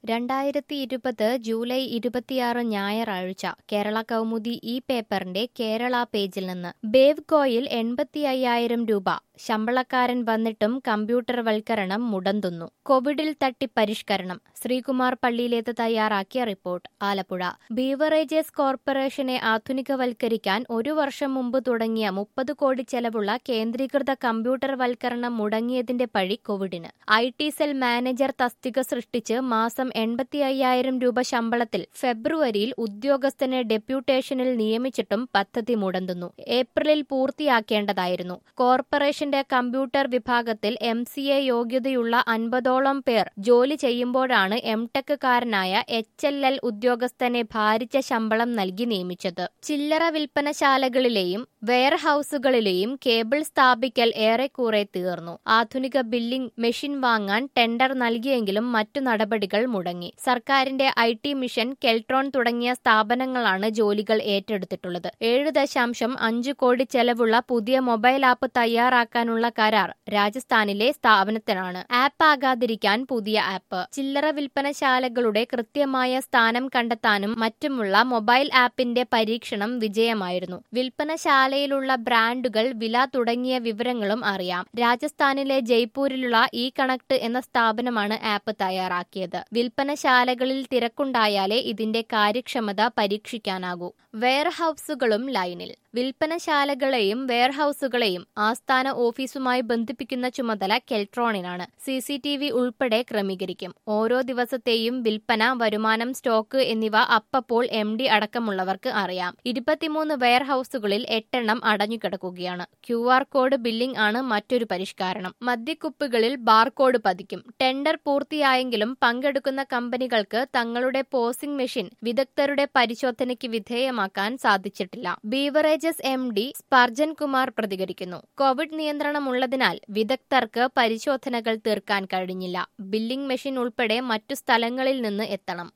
രണ്ടായിരത്തി ഇരുപത് ജൂലൈ ഇരുപത്തിയാറ് ഞായറാഴ്ച കേരള കൗമുദി ഈ പേപ്പറിന്റെ കേരള പേജിൽ നിന്ന് ബേവ്കോയിൽ എൺപത്തി അയ്യായിരം രൂപ ശമ്പളക്കാരൻ വന്നിട്ടും കമ്പ്യൂട്ടർവൽക്കരണം മുടന്തുന്നു കോവിഡിൽ തട്ടി പരിഷ്കരണം ശ്രീകുമാർ പള്ളിയിലേത് തയ്യാറാക്കിയ റിപ്പോർട്ട് ആലപ്പുഴ ബീവറേജസ് കോർപ്പറേഷനെ ആധുനികവൽക്കരിക്കാൻ ഒരു വർഷം മുമ്പ് തുടങ്ങിയ മുപ്പത് കോടി ചെലവുള്ള കേന്ദ്രീകൃത കമ്പ്യൂട്ടർവൽക്കരണം മുടങ്ങിയതിന്റെ പഴി കോവിഡിന് ഐ ടി സെൽ മാനേജർ തസ്തിക സൃഷ്ടിച്ച് മാസം എൺപത്തി അയ്യായിരം രൂപ ശമ്പളത്തിൽ ഫെബ്രുവരിയിൽ ഉദ്യോഗസ്ഥനെ ഡെപ്യൂട്ടേഷനിൽ നിയമിച്ചിട്ടും പദ്ധതി മുടന്തുന്നു ഏപ്രിലിൽ പൂർത്തിയാക്കേണ്ടതായിരുന്നു കോർപ്പറേഷന്റെ കമ്പ്യൂട്ടർ വിഭാഗത്തിൽ എം സി എ യോഗ്യതയുള്ള അൻപതോളം പേർ ജോലി ചെയ്യുമ്പോഴാണ് എം ടെക്കുകാരനായ എച്ച് എൽ എൽ ഉദ്യോഗസ്ഥനെ ഭാരിച്ച ശമ്പളം നൽകി നിയമിച്ചത് ചില്ലറ വിൽപ്പനശാലകളിലെയും വെയർഹൌസുകളിലെയും കേബിൾ സ്ഥാപിക്കൽ ഏറെക്കുറെ തീർന്നു ആധുനിക ബില്ലിംഗ് മെഷീൻ വാങ്ങാൻ ടെൻഡർ നൽകിയെങ്കിലും മറ്റു നടപടികൾ മുടങ്ങി സർക്കാരിന്റെ ഐ ടി മിഷൻ കെൽട്രോൺ തുടങ്ങിയ സ്ഥാപനങ്ങളാണ് ജോലികൾ ഏറ്റെടുത്തിട്ടുള്ളത് ഏഴ് ദശാംശം അഞ്ച് കോടി ചെലവുള്ള പുതിയ മൊബൈൽ ആപ്പ് തയ്യാറാക്കാനുള്ള കരാർ രാജസ്ഥാനിലെ സ്ഥാപനത്തിനാണ് ആപ്പ് ആകാതിരിക്കാൻ പുതിയ ആപ്പ് ചില്ലറ വിൽപ്പനശാലകളുടെ കൃത്യമായ സ്ഥാനം കണ്ടെത്താനും മറ്റുമുള്ള മൊബൈൽ ആപ്പിന്റെ പരീക്ഷണം വിജയമായിരുന്നു വിൽപ്പനശാലയിലുള്ള ബ്രാൻഡുകൾ വില തുടങ്ങിയ വിവരങ്ങളും അറിയാം രാജസ്ഥാനിലെ ജയ്പൂരിലുള്ള ഇ കണക്ട് എന്ന സ്ഥാപനമാണ് ആപ്പ് തയ്യാറാക്കിയത് വിൽപ്പനശാലകളിൽ തിരക്കുണ്ടായാലേ ഇതിന്റെ കാര്യക്ഷമത പരീക്ഷിക്കാനാകൂ വെയർഹൌസുകളും ലൈനിൽ വിൽപ്പനശാലകളെയും വെയർഹൌസുകളെയും ആസ്ഥാന ഓഫീസുമായി ബന്ധിപ്പിക്കുന്ന ചുമതല കെൽട്രോണിനാണ് സി സി ടി വി ഉൾപ്പെടെ ക്രമീകരിക്കും ഓരോ ദിവസത്തെയും വിൽപ്പന വരുമാനം സ്റ്റോക്ക് എന്നിവ അപ്പപ്പോൾ എം ഡി അടക്കമുള്ളവർക്ക് അറിയാം ഇരുപത്തിമൂന്ന് വെയർഹൌസുകളിൽ എട്ടെണ്ണം അടഞ്ഞുകിടക്കുകയാണ് ക്യു ആർ കോഡ് ബില്ലിംഗ് ആണ് മറ്റൊരു പരിഷ്കാരം മദ്യക്കുപ്പികളിൽ ബാർകോഡ് പതിക്കും ടെൻഡർ പൂർത്തിയായെങ്കിലും പങ്കെടുക്കുന്ന കമ്പനികൾക്ക് തങ്ങളുടെ പോസിംഗ് മെഷീൻ വിദഗ്ധരുടെ പരിശോധനയ്ക്ക് വിധേയമാക്കാൻ സാധിച്ചിട്ടില്ല beverages M D Sparjan Kumar പ്രതികരിക്കുന്നു കോവിഡ് നിയന്ത്രണമുള്ളതിനാൽ വിദഗ്ധർക്ക് പരിശോധനകൾ തീർക്കാൻ കഴിഞ്ഞില്ല ബില്ലിംഗ് മെഷീൻ ഉൾപ്പെടെ മറ്റു സ്ഥലങ്ങളിൽ നിന്ന് എത്തണം